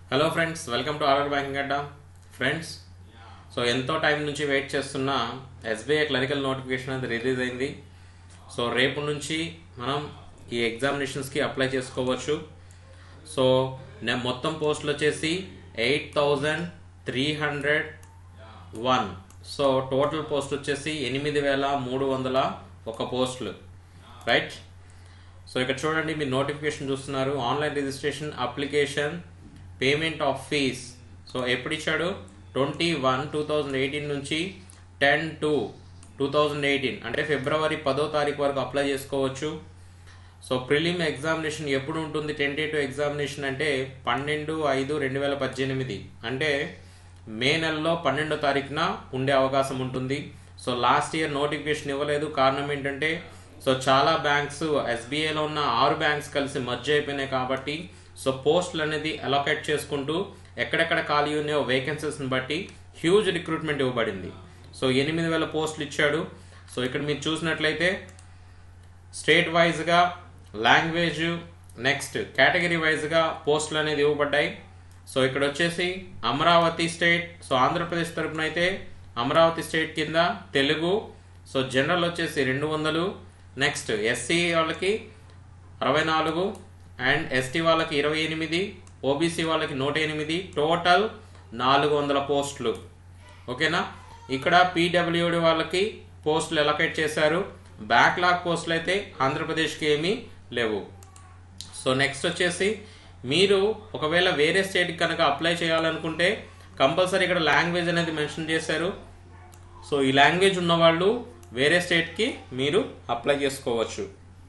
hello friends welcome to RR banking Adda friends so ఎంతో time నుంచి wait చేస్తున్న SBI clerical notification అనేది release అయింది సో రేపు నుంచి మనం ఈ ఎగ్జామినేషన్స్కి అప్లై చేసుకోవచ్చు సో నేను మొత్తం పోస్టులు వచ్చేసి eight thousand three hundred one so total post వచ్చేసి ఎనిమిది వేల మూడు వందల ఒక పోస్టులు రైట్ సో ఇక్కడ చూడండి మీరు నోటిఫికేషన్ చూస్తున్నారు online registration application payment of fees so ఎప్పుడు ఇచ్చాడు twenty one two thousand eighteen నుంచి ten two two thousand eighteen అంటే ఫిబ్రవరి పదో తారీఖు వరకు అప్లై చేసుకోవచ్చు సో ప్రిలిమ్ ఎగ్జామినేషన్ ఎప్పుడు ఉంటుంది టెంటేటివ్ ఎగ్జామినేషన్ అంటే పన్నెండు ఐదు రెండు వేల పద్దెనిమిది అంటే మే నెలలో పన్నెండో తారీఖున ఉండే అవకాశం ఉంటుంది సో లాస్ట్ ఇయర్ నోటిఫికేషన్ ఇవ్వలేదు కారణం ఏంటంటే సో చాలా బ్యాంక్స్ ఎస్బీఐలో ఉన్న ఆరు బ్యాంక్స్ కలిసి మర్జ్ అయిపోయినాయి కాబట్టి సో పోస్టులు అనేది అలొకేట్ చేసుకుంటూ ఎక్కడెక్కడ ఖాళీ ఉన్నాయో వేకెన్సీస్ని బట్టి హ్యూజ్ రిక్రూట్మెంట్ ఇవ్వబడింది సో ఎనిమిది వేల పోస్టులు ఇచ్చాడు సో ఇక్కడ మీరు చూసినట్లయితే స్టేట్ వైజ్గా లాంగ్వేజ్ నెక్స్ట్ కేటగిరీ వైజ్గా పోస్టులు అనేది ఇవ్వబడ్డాయి సో ఇక్కడ వచ్చేసి అమరావతి స్టేట్ సో ఆంధ్రప్రదేశ్ తరపున అయితే అమరావతి స్టేట్ కింద తెలుగు సో జనరల్ వచ్చేసి రెండు వందలు నెక్స్ట్ ఎస్సీ వాళ్ళకి అరవై నాలుగు అండ్ ఎస్టీ వాళ్ళకి ఇరవై ఎనిమిది ఓబీసీ వాళ్ళకి నూట ఎనిమిది టోటల్ నాలుగు వందల పోస్టులు ఓకేనా ఇక్కడ పీడబ్ల్యూడి వాళ్ళకి పోస్టులు ఎలకేట్ చేశారు బ్యాక్లాగ్ పోస్టులు అయితే ఆంధ్రప్రదేశ్కి ఏమీ లేవు సో నెక్స్ట్ వచ్చేసి మీరు ఒకవేళ వేరే స్టేట్కి కనుక అప్లై చేయాలనుకుంటే కంపల్సరీ ఇక్కడ లాంగ్వేజ్ అనేది మెన్షన్ చేశారు సో ఈ లాంగ్వేజ్ ఉన్నవాళ్ళు వేరే స్టేట్కి మీరు అప్లై చేసుకోవచ్చు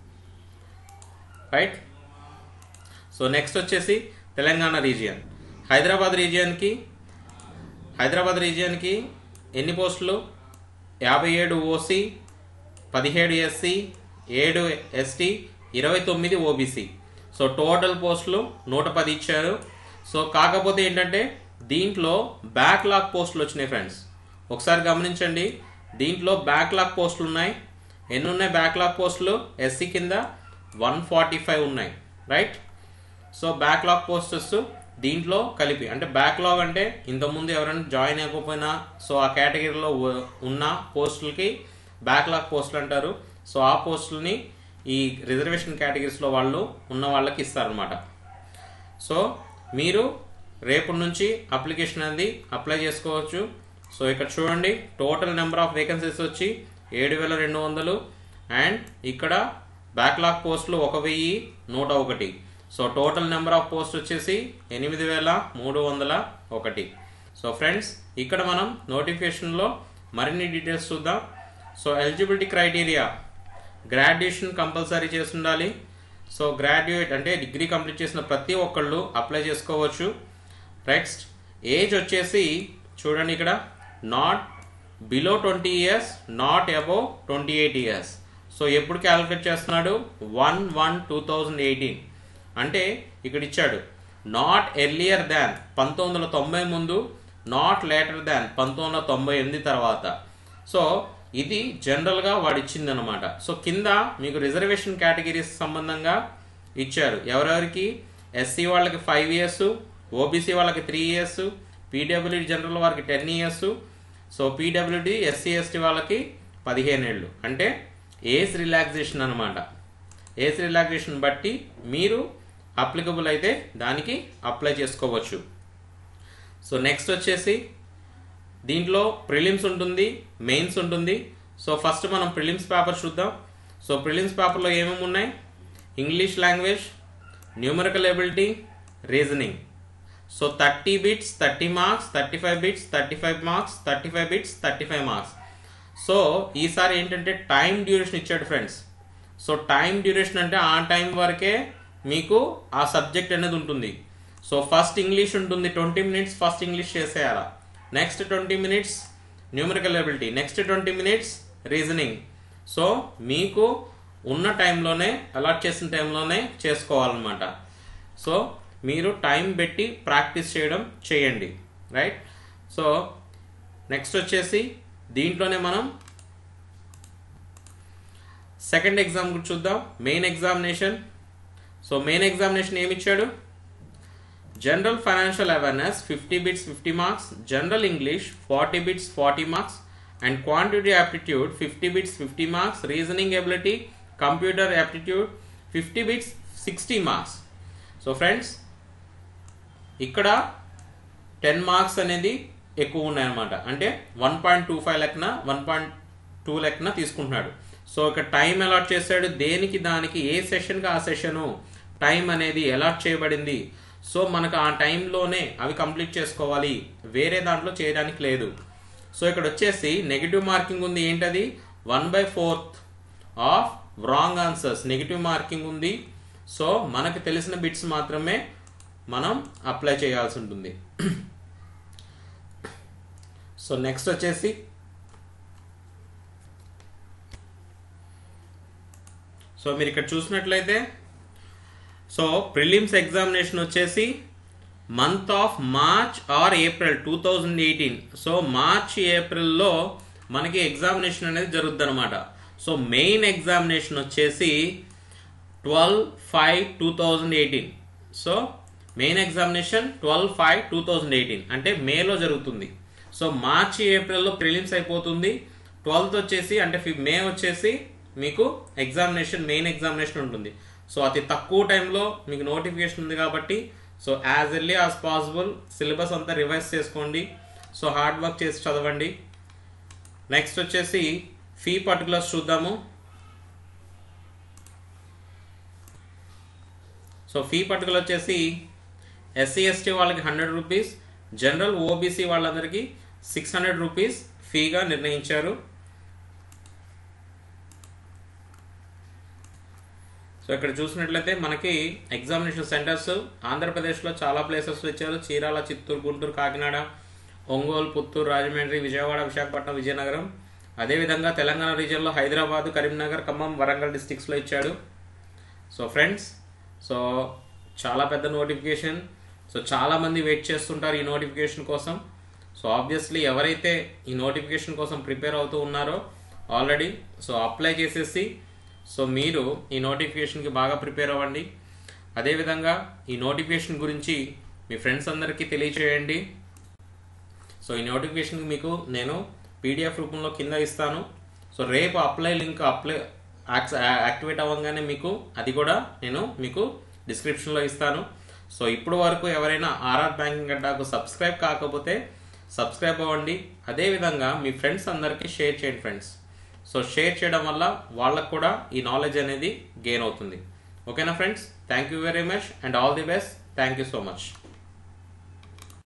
రైట్ సో నెక్స్ట్ వచ్చేసి తెలంగాణ రీజియన్ హైదరాబాద్ రీజియన్కి హైదరాబాద్ రీజియన్కి ఎన్ని పోస్టులు యాభై ఏడు ఓసీ పదిహేడు ఎస్సీ ఏడు ఎస్టీ ఇరవై తొమ్మిది ఓబీసీ సో టోటల్ పోస్టులు నూట పది ఇచ్చారు సో కాకపోతే ఏంటంటే దీంట్లో బ్యాక్లాగ్ పోస్టులు వచ్చినాయి ఫ్రెండ్స్ ఒకసారి గమనించండి దీంట్లో బ్యాక్లాగ్ పోస్టులు ఉన్నాయి ఎన్ని ఉన్నాయి బ్యాక్లాగ్ పోస్టులు ఎస్సీ కింద వన్ ఫార్టీ ఫైవ్ ఉన్నాయి రైట్ సో బ్యాక్లాగ్ పోస్టర్స్ దీంట్లో కలిపి అంటే బ్యాక్లాగ్ అంటే ఇంతకుముందు ఎవరైనా జాయిన్ అవ్వకపోయినా సో ఆ కేటగిరీలో ఉన్న పోస్టులకి బ్యాక్లాగ్ పోస్టులు అంటారు సో ఆ పోస్టులని ఈ రిజర్వేషన్ కేటగిరీస్లో వాళ్ళు ఉన్న వాళ్ళకి ఇస్తారనమాట సో మీరు రేపటి నుంచి అప్లికేషన్ అనేది అప్లై చేసుకోవచ్చు సో ఇక్కడ చూడండి టోటల్ నెంబర్ ఆఫ్ వేకెన్సీస్ వచ్చి ఏడు వేల రెండు వందలు అండ్ ఇక్కడ బ్యాక్లాగ్ పోస్టులు ఒక వెయ్యి నూట ఒకటి so total number of post వచ్చేసి ఎనిమిది వేల మూడు వందల ఒకటి సో ఫ్రెండ్స్ ఇక్కడ మనం నోటిఫికేషన్లో మరిన్ని డీటెయిల్స్ చూద్దాం so eligibility criteria graduation compulsory చేసి ఉండాలి సో గ్రాడ్యుయేట్ అంటే డిగ్రీ కంప్లీట్ చేసిన ప్రతి ఒక్కళ్ళు అప్లై చేసుకోవచ్చు నెక్స్ట్ ఏజ్ వచ్చేసి చూడండి ఇక్కడ not below twenty years not above twenty eight years so ఎప్పుడు క్యాలిక్యులేట్ చేస్తున్నాడు one one two thousand eighteen అంటే ఇక్కడ ఇచ్చాడు నాట్ ఎర్లియర్ దాన్ పంతొమ్మిది వందల తొంభై ముందు నాట్ లేటర్ దాన్ పంతొమ్మిది వందల తొంభై ఎనిమిది తర్వాత సో ఇది జనరల్గా వాడు ఇచ్చింది అనమాట సో కింద మీకు రిజర్వేషన్ కేటగిరీస్ సంబంధంగా ఇచ్చారు ఎవరెవరికి ఎస్సీ వాళ్ళకి ఫైవ్ ఇయర్స్ ఓబీసీ వాళ్ళకి త్రీ ఇయర్స్ పీడబ్ల్యూడి జనరల్ వారికి ten years so PWD SC ST వాళ్ళకి పదిహేను ఏళ్ళు అంటే ఏజ్ రిలాక్సేషన్ అనమాట ఏజ్ రిలాక్సేషన్ బట్టి మీరు అప్లికబుల్ అయితే దానికి అప్లై చేసుకోవచ్చు సో నెక్స్ట్ వచ్చేసి దీంట్లో ప్రిలిమ్స్ ఉంటుంది మెయిన్స్ ఉంటుంది సో ఫస్ట్ మనం ప్రిలిమ్స్ పేపర్ చూద్దాం సో ప్రిలిమ్స్ పేపర్లో ఏమేమి ఉన్నాయి English language numerical ability reasoning so thirty bits thirty marks thirty five bits thirty five marks thirty five bits thirty five marks so ఈసారి ఏంటంటే time duration ఇచ్చాడు friends so time duration అంటే ఆ time వరకే మీకు ఆ సబ్జెక్ట్ అనేది ఉంటుంది సో ఫస్ట్ ఇంగ్లీష్ ఉంటుంది ట్వంటీ మినిట్స్ ఫస్ట్ ఇంగ్లీష్ చేసేయాలా next twenty minutes numerical ability next twenty minutes reasoning so మీకు ఉన్న టైంలోనే అలాట్ చేసిన టైంలోనే చేసుకోవాలన్నమాట సో మీరు టైం పెట్టి ప్రాక్టీస్ చేయడం చేయండి రైట్ సో నెక్స్ట్ వచ్చేసి దీంట్లోనే మనం సెకండ్ ఎగ్జామ్ చూద్దాం main examination so main examination ఏమి ఇచ్చాడు general financial awareness fifty bits fifty marks general English forty bits forty marks and quantity aptitude fifty bits fifty marks reasoning ability computer aptitude fifty bits sixty marks so friends ఇక్కడ ten marks అనేది ఎక్కువ ఉన్నాయన్నమాట అంటే one point two five లెక్కన one point two లెక్కన తీసుకుంటున్నాడు so ఇక్కడ time allot చేశాడు దేనికి దానికి ఏ సెషన్కి ఆ సెషను టైం అనేది అలాట్ చేయబడింది సో మనకు ఆ టైంలోనే అవి కంప్లీట్ చేసుకోవాలి వేరే దాంట్లో చేయడానికి లేదు సో ఇక్కడ వచ్చేసి నెగిటివ్ మార్కింగ్ ఉంది ఏంటది one by fourth of wrong answers negative marking ఉంది సో మనకు తెలిసిన బిట్స్ మాత్రమే మనం అప్లై చేయాల్సి ఉంటుంది సో నెక్స్ట్ వచ్చేసి సో మీరు ఇక్కడ చూసినట్లయితే సో ప్రిలిమ్స్ ఎగ్జామినేషన్ వచ్చేసి month of March or April two thousand eighteen so March ఏప్రిల్లో మనకి ఎగ్జామినేషన్ అనేది జరుగుద్ది అనమాట సో మెయిన్ ఎగ్జామినేషన్ వచ్చేసి twelve five two thousand eighteen so main examination twelve five two thousand eighteen అంటే మేలో జరుగుతుంది సో మార్చి ఏప్రిల్లో ప్రిలిమ్స్ అయిపోతుంది ట్వెల్త్ వచ్చేసి అంటే ఫి- మే వచ్చేసి మీకు ఎగ్జామినేషన్ మెయిన్ ఎగ్జామినేషన్ ఉంటుంది సో అతి తక్కువ టైంలో మీకు నోటిఫికేషన్ ఉంది కాబట్టి so as early as possible syllabus అంతా రివైజ్ చేసుకోండి సో హార్డ్ వర్క్ చేసి చదవండి నెక్స్ట్ వచ్చేసి ఫీ పర్టికులర్స్ చూద్దాము సో ఫీ పర్టికులర్ వచ్చేసి ఎస్సీ ఎస్టీ వాళ్ళకి హండ్రెడ్ రూపీస్ జనరల్ ఓబీసీ వాళ్ళందరికీ సిక్స్ హండ్రెడ్ రూపీస్ ఫీగా నిర్ణయించారు సో ఇక్కడ చూసినట్లయితే మనకి ఎగ్జామినేషన్ సెంటర్స్ ఆంధ్రప్రదేశ్లో చాలా ప్లేసెస్ ఇచ్చారు చీరాల చిత్తూరు గుంటూరు కాకినాడ ఒంగోలు పుత్తూరు రాజమండ్రి విజయవాడ విశాఖపట్నం విజయనగరం అదేవిధంగా తెలంగాణ రీజియన్లో హైదరాబాద్ కరీంనగర్ ఖమ్మం వరంగల్ డిస్టిక్స్లో ఇచ్చాడు సో ఫ్రెండ్స్ సో చాలా పెద్ద నోటిఫికేషన్ సో చాలా మంది వెయిట్ చేస్తుంటారు ఈ నోటిఫికేషన్ కోసం సో ఆబ్వియస్లీ ఎవరైతే ఈ నోటిఫికేషన్ కోసం ప్రిపేర్ అవుతూ ఉన్నారో ఆల్రెడీ సో అప్లై చేసేసి సో మీరు ఈ నోటిఫికేషన్కి బాగా ప్రిపేర్ అవ్వండి అదేవిధంగా ఈ నోటిఫికేషన్ గురించి మీ ఫ్రెండ్స్ అందరికీ తెలియచేయండి సో ఈ నోటిఫికేషన్ మీకు నేను పీడిఎఫ్ రూపంలో కింద ఇస్తాను సో రేపు అప్లై లింక్ అప్లై యాక్టివేట్ అవ్వగానే మీకు అది కూడా నేను మీకు డిస్క్రిప్షన్లో ఇస్తాను సో ఇప్పుడు వరకు ఎవరైనా ఆర్ఆర్ బ్యాంకింగ్ అడ్డాకు సబ్స్క్రైబ్ కాకపోతే సబ్స్క్రైబ్ అవ్వండి అదేవిధంగా మీ ఫ్రెండ్స్ అందరికీ షేర్ చేయండి ఫ్రెండ్స్ సో షేర్ చేయడం వల్ల వాళ్ళకు కూడా ఈ నాలెడ్జ్ అనేది గెయిన్ అవుతుంది ఓకేనా friends thank you very much and all the best thank you so much